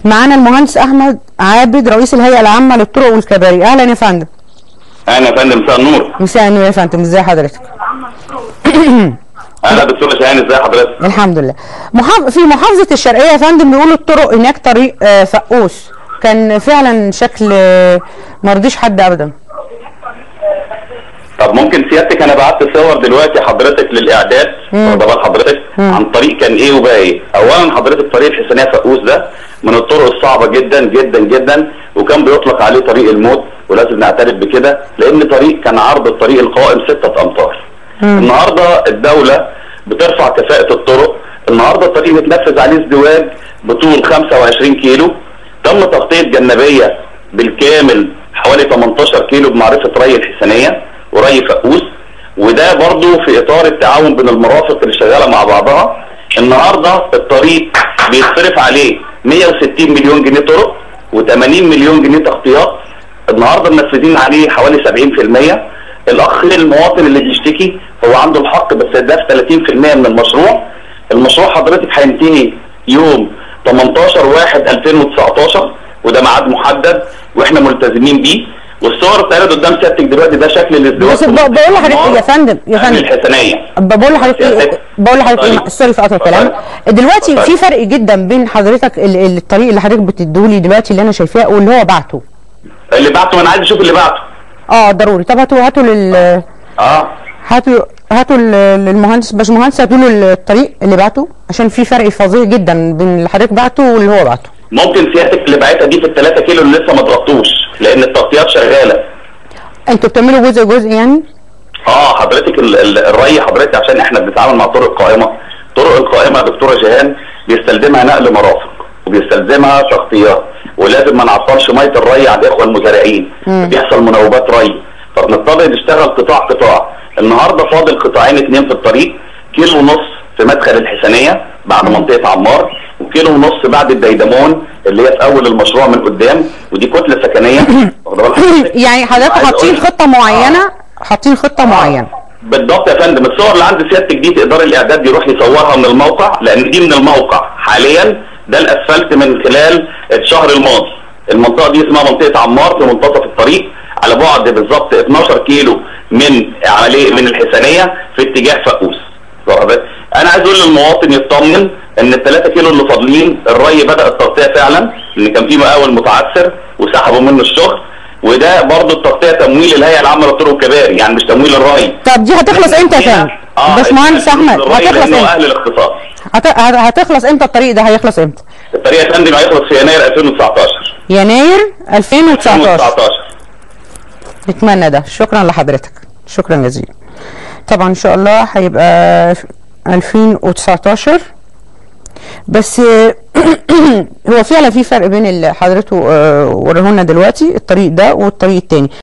معانا المهندس احمد عابد رئيس الهيئه العامه للطرق والكباري اهلا يا فندم اهلا يا فندم مساء النور مساء النور يا فندم ازي حضرتك اهلا دكتور شاهين ازي حضرتك الحمد لله محاف... في محافظه الشرقيه يا فندم بيقولوا الطرق هناك طريق آه، فقوس كان فعلا شكل آه، ما رضيش حد ابدا طب ممكن سيادتك انا بعت صور دلوقتي حضرتك للاعداد واخد بال حضرتك عن طريق كان ايه وبقى ايه اولا حضرتك طريق الحسينيه فقوس ده من الطرق الصعبه جدا جدا جدا وكان بيطلق عليه طريق الموت ولازم نعترف بكده لان طريق كان عرض الطريق القائم ستة امتار النهارده الدوله بترفع كفاءه الطرق النهارده الطريق متنفذ عليه ازدواج بطول 25 كيلو تم تغطيه جنبيه بالكامل حوالي 18 كيلو بمعرفه ري الحسينيه وري فقوس وده برضو في اطار التعاون بين المرافق اللي شغاله مع بعضها النهارده الطريق بيتصرف عليه 160 مليون جنيه طرق و80 مليون جنيه تغطيات النهارده منفذين عليه حوالي 70% الاخ المواطن اللي بيشتكي هو عنده الحق بس ده في 30% من المشروع المشروع حضرتك هينتهي يوم 18 1 2019 وده ميعاد محدد واحنا ملتزمين بيه والصور بتعرض قدام سيادتك دلوقتي ده شكل الازدواج بس ب- بقول لحضرتك يا فندم يا فندم الحسنيه بقول لحضرتك ايه بقول لحضرتك ايه طيب. سوري في قطع الكلام طيب. دلوقتي طيب. في فرق جدا بين حضرتك ال- ال- الطريق اللي حضرتك بتديهولي دلوقتي اللي انا شايفاه واللي هو بعته اللي بعته انا عايز اشوف اللي بعته اه ضروري طب هاتوا هاتوا لل اه هاتوا هاتوا لل- للمهندس باشمهندس هاتوا له الطريق اللي بعته عشان في فرق فظيع جدا بين اللي حضرتك بعته واللي هو بعته ممكن سيادتك اللي بعتها دي في الثلاثة كيلو اللي لسه ما ضربتوش لان التغطيات شغاله انتوا بتعملوا جزء جزء يعني اه حضرتك ال- ال- الري حضرتك عشان احنا بنتعامل مع طرق قائمه طرق القائمه يا دكتوره جيهان بيستلزمها نقل مرافق وبيستلزمها تغطيات ولازم ما نعطلش ميه الري على الاخوه المزارعين بيحصل مناوبات ري فبنضطر نشتغل قطاع قطاع النهارده فاضل قطاعين اتنين في الطريق كيلو ونص في مدخل الحسنيه بعد منطقه عمار وكيلو ونص بعد الديدمون اللي هي في اول المشروع من قدام ودي كتله سكنيه واخد بال حضرتك؟ يعني حضرتك عايز حاطين أقول- خطه معينه حاطين خطه معينه بالضبط يا فندم الصور اللي عند سيادتك دي تقدر الاعداد يروح يصورها من الموقع لان دي من الموقع حاليا ده الاسفلت من خلال الشهر الماضي المنطقه دي اسمها منطقه عمار في منتصف الطريق على بعد بالظبط 12 كيلو من عمليه من الحسنيه في اتجاه فقوس واخد بالك؟ انا عايز اقول للمواطن يطمن ان الثلاثة كيلو اللي فاضلين الري بدا التغطيه فعلا ان كان في مقاول متعثر وسحبوا منه الشغل وده برضه التغطيه تمويل الهيئه العامه للطرق والكباري يعني مش تمويل الري طب دي هتخلص امتى يا فندم اه باشمهندس احمد الري هتخلص لانه امتى اهل الاختصاص هت- هت- هتخلص امتى الطريق ده هيخلص امتى الطريق يا فندم هيخلص في يناير 2019 يناير 2019 2019 نتمنى ده شكرا لحضرتك شكرا جزيلا طبعا ان شاء الله هيبقى في 2019 بس هو فعلا في فرق بين اللي حضرته آه، وريهولنا دلوقتي الطريق ده والطريق التاني